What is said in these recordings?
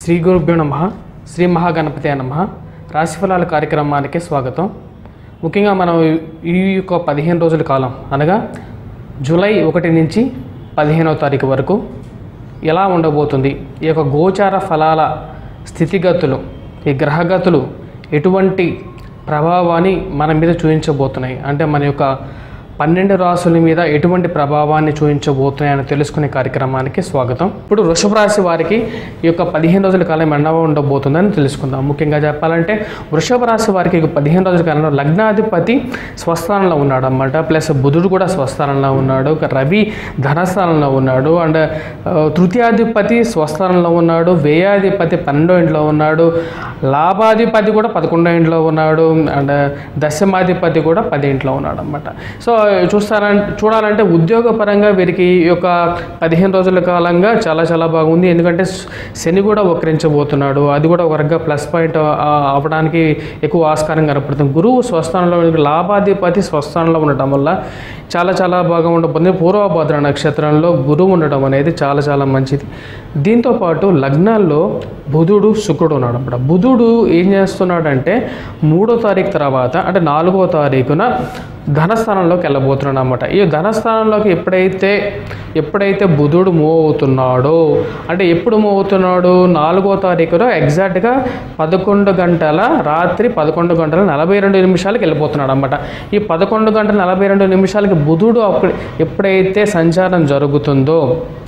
శ్రీ గురుభ్యో నమ శ్రీ మహాగణపతి నమ రాశిఫలాల కార్యక్రమానికి స్వాగతం ముఖ్యంగా మనం ఈ యొక్క పదిహేను రోజుల కాలం అనగా జూలై ఒకటి నుంచి పదిహేనవ తారీఖు వరకు ఎలా ఉండబోతుంది ఈ యొక్క గోచార ఫలాల స్థితిగతులు ఈ గ్రహగతులు ఎటువంటి ప్రభావాన్ని మన మీద చూపించబోతున్నాయి అంటే మన యొక్క పన్నెండు రాసుల మీద ఎటువంటి ప్రభావాన్ని చూపించబోతున్నాయని తెలుసుకునే కార్యక్రమానికి స్వాగతం ఇప్పుడు వృషభ రాశి వారికి ఈ యొక్క పదిహేను రోజుల కాలం ఎండ ఉండబోతుందని తెలుసుకుందాం ముఖ్యంగా చెప్పాలంటే వృషభ రాశి వారికి ఈ పదిహేను రోజుల కాలంలో లగ్నాధిపతి స్వస్థానంలో ఉన్నాడు అన్నమాట ప్లస్ బుధుడు కూడా స్వస్థానంలో ఉన్నాడు ఇక రవి ధనస్థానంలో ఉన్నాడు అండ్ ఆ, తృతీయాధిపతి స్వస్థానంలో ఉన్నాడు వ్యయాధిపతి పన్నెండో ఇంట్లో ఉన్నాడు లాభాధిపతి కూడా పదకొండో ఇంట్లో ఉన్నాడు అండ్ దశమాధిపతి కూడా పది ఇంట్లో ఉన్నాడు అనమాట సో చూస్తారంటే చూడాలంటే ఉద్యోగపరంగా వీరికి ఈ యొక్క పదిహేను రోజుల కాలంగా చాలా చాలా బాగుంది ఎందుకంటే శని కూడా వక్రించబోతున్నాడు అది కూడా ఒక రకంగా ప్లస్ పాయింట్ ఆ, అవ్వడానికి ఎక్కువ ఆస్కారం కనపడుతుంది గురువు స్వస్థానంలో లాభాధిపతి స్వస్థానంలో ఉండటం వల్ల చాలా చాలా బాగా ఉండబోతుంది పూర్వభద్ర నక్షత్రంలో గురువు ఉండడం అనేది చాలా చాలా మంచిది దీంతో పాటు లగ్నాల్లో బుధుడు శుక్రుడు ఉన్నాడు అనమాట బుధుడు ఏం చేస్తున్నాడంటే మూడో తారీఖు తర్వాత అంటే నాలుగో తారీఖున ధనస్థానంలోకి వెళ్ళబోతున్నాడు అనమాట ఈ ధనస్థానంలోకి ఎప్పుడైతే ఎప్పుడైతే బుధుడు మూవ్ అవుతున్నాడో అంటే ఎప్పుడు మూవ్ అవుతున్నాడు నాలుగో తారీఖులో ఎగ్జాక్ట్గా పదకొండు గంటల రాత్రి పదకొండు గంటల నలభై రెండు నిమిషాలకి వెళ్ళిపోతున్నాడు అనమాట ఈ పదకొండు గంటల నలభై రెండు నిమిషాలకి బుధుడు అప్పుడు ఎప్పుడైతే సంచారం జరుగుతుందో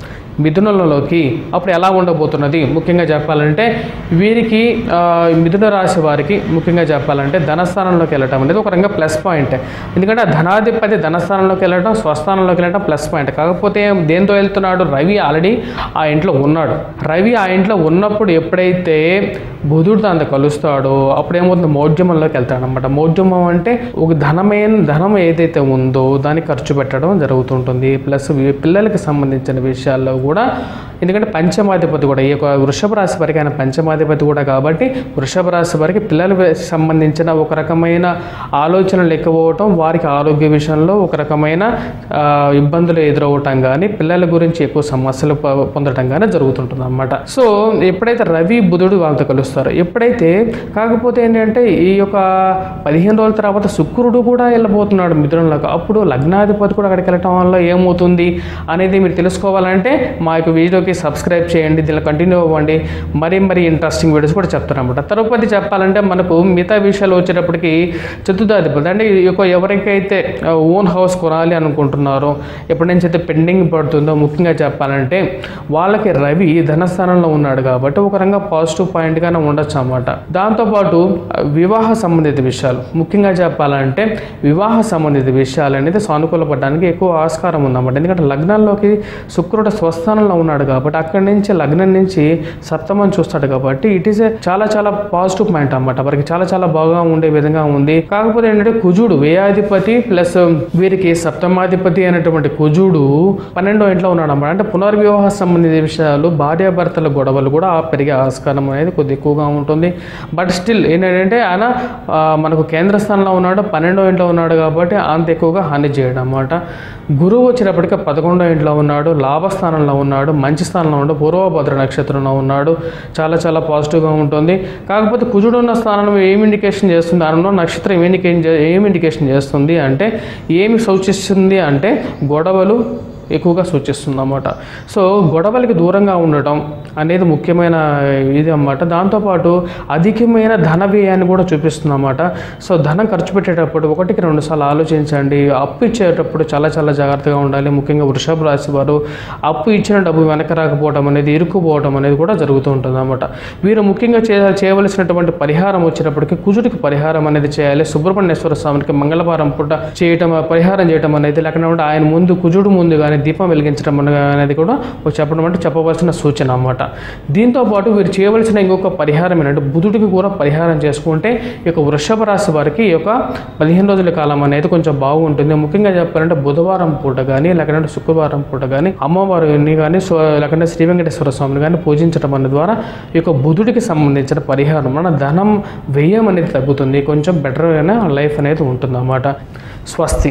మిథునంలోకి అప్పుడు ఎలా ఉండబోతున్నది ముఖ్యంగా చెప్పాలంటే వీరికి ఆ, మిథున రాశి వారికి ముఖ్యంగా చెప్పాలంటే ధనస్థానంలోకి వెళ్ళటం అనేది ఒక రంగా ప్లస్ పాయింట్ ఎందుకంటే ఆ ధనాధిపతి ధనస్థానంలోకి వెళ్ళటం స్వస్థానంలోకి వెళ్ళటం ప్లస్ పాయింట్ కాకపోతే దేంతో వెళ్తున్నాడు రవి ఆల్రెడీ ఆ ఇంట్లో ఉన్నాడు రవి ఆ ఇంట్లో ఉన్నప్పుడు ఎప్పుడైతే బుధుడు దాంతో కలుస్తాడో అప్పుడు ఏమవుతుంది మౌఢ్యమంలోకి వెళ్తాడు అనమాట మౌఢ్యమం అంటే ఒక ధనమైన ధనం ఏదైతే ఉందో దాన్ని ఖర్చు పెట్టడం జరుగుతుంటుంది ప్లస్ వీ- పిల్లలకి సంబంధించిన విషయాల్లో కూడా ఎందుకంటే పంచమాధిపతి కూడా ఈ యొక్క వృషభ రాశి వారికి ఆయన పంచమాధిపతి కూడా కాబట్టి వృషభ రాశి వారికి పిల్లలకు సంబంధించిన ఒక రకమైన ఆలోచనలు ఎక్కువవటం వారికి ఆరోగ్య విషయంలో ఒక రకమైన ఆ, ఇబ్బందులు ఎదురవటం కానీ పిల్లల గురించి ఎక్కువ సమస్యలు ప- పొందడం కానీ జరుగుతుంటుంది అనమాట సో ఎప్పుడైతే రవి బుధుడు వాళ్ళతో కలుస్తారో ఎప్పుడైతే కాకపోతే ఏంటంటే ఈ యొక్క పదిహేను రోజుల తర్వాత శుక్రుడు కూడా వెళ్ళబోతున్నాడు మిథునంలోకి అప్పుడు లగ్నాధిపతి కూడా అక్కడికి వెళ్ళటం వల్ల ఏమవుతుంది అనేది మీరు తెలుసుకోవాలంటే మా యొక్క వీడియోకి సబ్స్క్రైబ్ చేయండి దీనిలో కంటిన్యూ అవ్వండి మరీ మరీ ఇంట్రెస్టింగ్ వీడియోస్ కూడా చెప్తాను అనమాట తరుపతి చెప్పాలంటే మనకు మిగతా విషయాలు వచ్చేటప్పటికి చతుర్థాధిపతి అంటే ఈ యొక్క ఎవరికైతే ఓన్ హౌస్ కొనాలి అనుకుంటున్నారో ఎప్పటి నుంచి అయితే పెండింగ్ పడుతుందో ముఖ్యంగా చెప్పాలంటే వాళ్ళకి రవి ధనస్థానంలో ఉన్నాడు కాబట్టి ఒక రంగా పాజిటివ్ పాయింట్గానే ఉండొచ్చు అన్నమాట దాంతోపాటు ఆ, వివాహ సంబంధిత విషయాలు ముఖ్యంగా చెప్పాలంటే వివాహ సంబంధిత విషయాలు అనేది సానుకూలపడడానికి ఎక్కువ ఆస్కారం ఉందన్నమాట ఎందుకంటే లగ్నాల్లోకి శుక్రుడు స్వస్థానంలో ఉన్నాడు కాబట్టి అక్కడి నుంచి లగ్నం నుంచి సప్తమం చూస్తాడు కాబట్టి ఇట్ ఈస్ చాలా చాలా పాజిటివ్ పాయింట్ అన్నమాట వారికి చాలా చాలా బాగా ఉండే విధంగా ఉంది కాకపోతే ఏంటంటే కుజుడు వ్యయాధిపతి ప్లస్ వీరికి సప్తమాధిపతి అయినటువంటి కుజుడు పన్నెండో ఇంట్లో ఉన్నాడు అన్నమాట అంటే పునర్వివాహ సంబంధిత విషయాలు భార్యాభర్తల గొడవలు కూడా పెరిగే ఆస్కారం అనేది కొద్ది ఎక్కువగా ఉంటుంది బట్ స్టిల్ ఏంటంటే ఆయన ఆ, మనకు కేంద్ర స్థానంలో ఉన్నాడు పన్నెండో ఇంట్లో ఉన్నాడు కాబట్టి అంత ఎక్కువగా హాని చేయడం అన్నమాట గురువు వచ్చేటప్పటికి పదకొండో ఇంట్లో ఉన్నాడు లాభస్థానంలో ఉన్నాడు మంచి స్థానంలో ఉన్నాడు పూర్వభద్ర నక్షత్రంలో ఉన్నాడు చాలా చాలా పాజిటివ్గా ఉంటుంది కాకపోతే కుజుడు ఉన్న స్థానం ఏమి ఇండికేషన్ చేస్తుంది దానిలో నక్షత్రం ఏమి ఇండికేషన్ చే- ఏమి ఇండికేషన్ చేస్తుంది అంటే ఏమి సూచిస్తుంది అంటే గొడవలు ఎక్కువగా సూచిస్తుంది అన్నమాట సో గొడవలకి దూరంగా ఉండటం అనేది ముఖ్యమైన ఇది అన్నమాట దాంతోపాటు అధికమైన ధన వ్యయాన్ని కూడా చూపిస్తుంది అన్నమాట సో ధనం ఖర్చు పెట్టేటప్పుడు ఒకటికి రెండు సార్లు ఆలోచించండి అప్పు ఇచ్చేటప్పుడు చాలా చాలా జాగ్రత్తగా ఉండాలి ముఖ్యంగా వృషభ రాశి వారు అప్పు ఇచ్చిన డబ్బు వెనక రాకపోవడం అనేది ఇరుక్కుపోవడం అనేది కూడా జరుగుతూ ఉంటుంది అన్నమాట వీరు ముఖ్యంగా చే చేయవలసినటువంటి పరిహారం వచ్చేటప్పటికి కుజుడికి పరిహారం అనేది చేయాలి సుబ్రహ్మణ్యేశ్వర స్వామికి మంగళవారం పూట చేయటం పరిహారం చేయటం అనేది లేకపోతే ఆయన ముందు కుజుడు ముందు కానీ దీపం వెలిగించడం అన- అనేది కూడా ఒక చెప్పడం అంటే చెప్పవలసిన సూచన అన్నమాట దీంతో పాటు వీరు చేయవలసిన ఇంకొక పరిహారం ఏంటంటే బుధుడికి కూడా పరిహారం చేసుకుంటే ఈ యొక్క వృషభ రాశి వారికి ఈ యొక్క పదిహేను రోజుల కాలం అనేది కొంచెం బాగుంటుంది ముఖ్యంగా చెప్పాలంటే బుధవారం పూట కానీ లేకపోతే శుక్రవారం పూట కానీ అమ్మవారిని కానీ సో లేకపోతే శ్రీ వెంకటేశ్వర స్వామిని కానీ పూజించడం అనే ద్వారా ఈ యొక్క బుధుడికి సంబంధించిన పరిహారం మన ధనం వ్యయం అనేది తగ్గుతుంది కొంచెం బెటర్గానే లైఫ్ అనేది ఉంటుంది స్వస్తి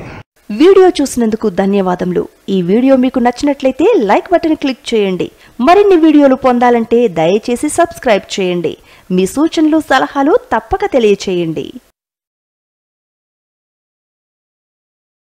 వీడియో చూసినందుకు ధన్యవాదములు ఈ వీడియో మీకు నచ్చినట్లయితే లైక్ బటన్ క్లిక్ చేయండి మరిన్ని వీడియోలు పొందాలంటే దయచేసి సబ్స్క్రైబ్ చేయండి మీ సూచనలు సలహాలు తప్పక తెలియచేయండి